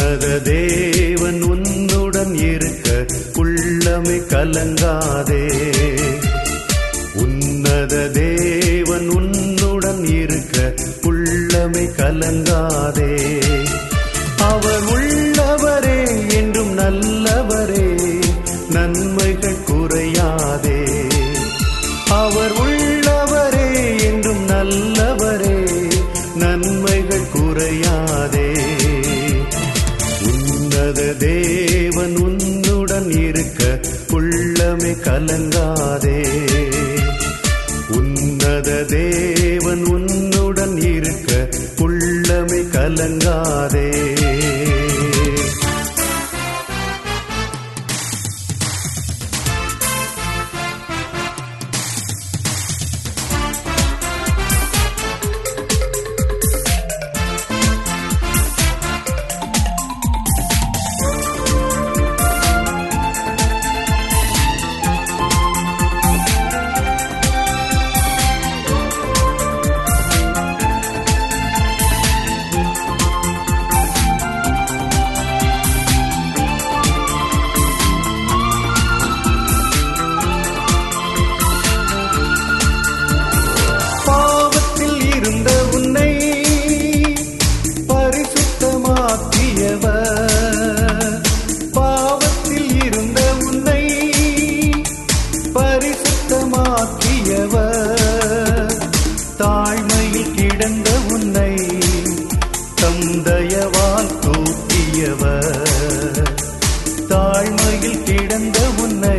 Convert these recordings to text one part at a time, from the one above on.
உன்னத தேவன் உன்னுடன் இருக்க உள்ளமை கலங்காதே உன்னத தேவன் உன்னுடன் இருக்க உள்ளமை கலங்காதே அவர் உள்ளவரே என்றும் நல்லவரே நன்மைகள் குறையாதே அவர் உள்ளவரே என்றும் நல்லவரே நன்மைகள் குறையாதே உன்னத தேவன் உன்னுடன் இருக்க உள்ளமே கலங்காதே உன்னத தேவன் உன்னுடன் இருக்க உள்ளமே கலங்காதே பாவத்தில் இருந்த உன்னை பரிசுத்தமாக்கியவர் பாவத்தில் இருந்த உன்னை பரிசுத்தமாக்கியவர் தாழ்மையில் கிடந்த உன்னை தந்தயவால் தூக்கியவர் தாழ்மையில் கிடந்த உன்னை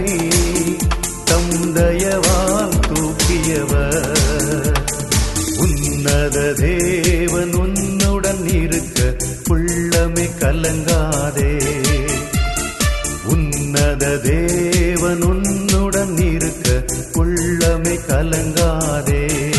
தந்தயவால் தூக்கியவர் உன்னத தேவன் உன்னுடன் இருக்க உள்ளமே கலங்காதே உன்னத தேவன் உன்னுடன் இருக்க உள்ளமே கலங்காதே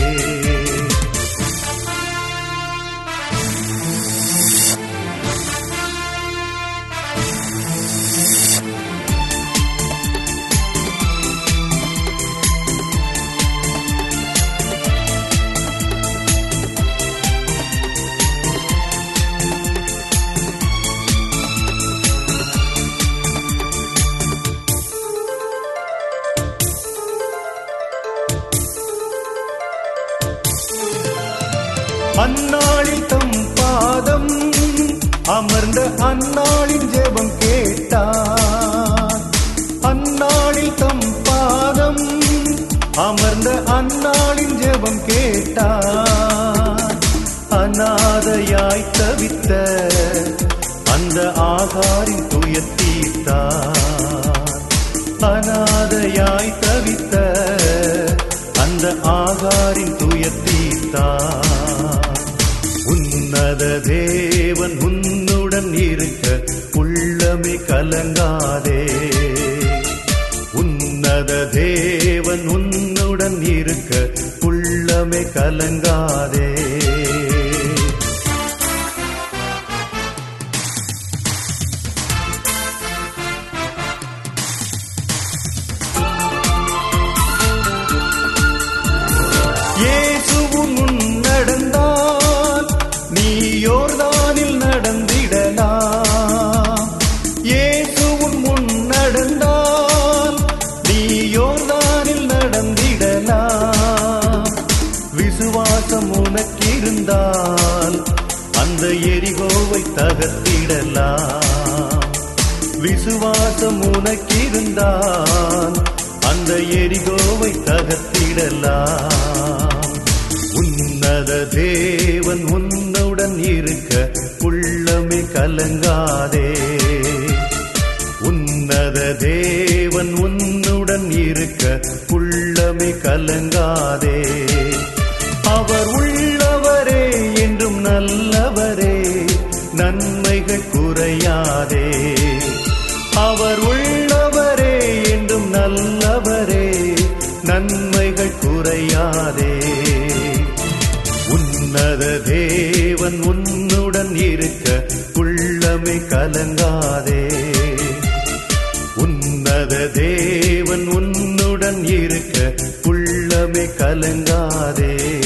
அந்நாளில் தம் பாதம் அமர்ந்த அந்நாளின் ஜெபம் கேட்டார் அந்நாளில் தம் பாதம் அமர்ந்த அந்நாளின் ஜெபம் கேட்டார் அநாதையாய் தவித்த அந்த ஆகாரின் துயர் தீர்த்தார் அநாதையாய் தவித்த அந்த ஆகாரின் துயர் தீர்த்தார் உன்னத தேவன் உன்னுடன் இருக்க உள்ளமே கலங்காதே உன்னத தேவன் உன்னுடன் இருக்க உள்ளமே கலங்காதே இயேசுவும் முன் நடந்தால் நீ யோர்தானில் நடந்திடலாம் இயேசுவும் முன் நடந்தால் நீ யோர்தானில் நடந்திடலாம் விசுவாசம் உனக்கிருந்தால் அந்த எரிகோவை தகர்த்திடலாம் விசுவாசம் உனக்கிருந்தால் அந்த எரிகோவை தகர்த்திடலாம் உன்னத தேவன் உன்னுடன் இருக்க உள்ளமே கலங்காதே உன்னத தேவன் உன்னுடன் இருக்க உள்ளமே கலங்காதே அவர் உள்ளவரே என்றும் நல்லவரே நன்மைகள் குறையாதே அவர் உள்ளவரே என்றும் நல்லவரே நன்மைகள் குறையாதே உன்னத தேவன் உன்னுடன் இருக்க உள்ளமே கலங்காதே உன்னத தேவன் உன்னுடன் இருக்க உள்ளமே கலங்காதே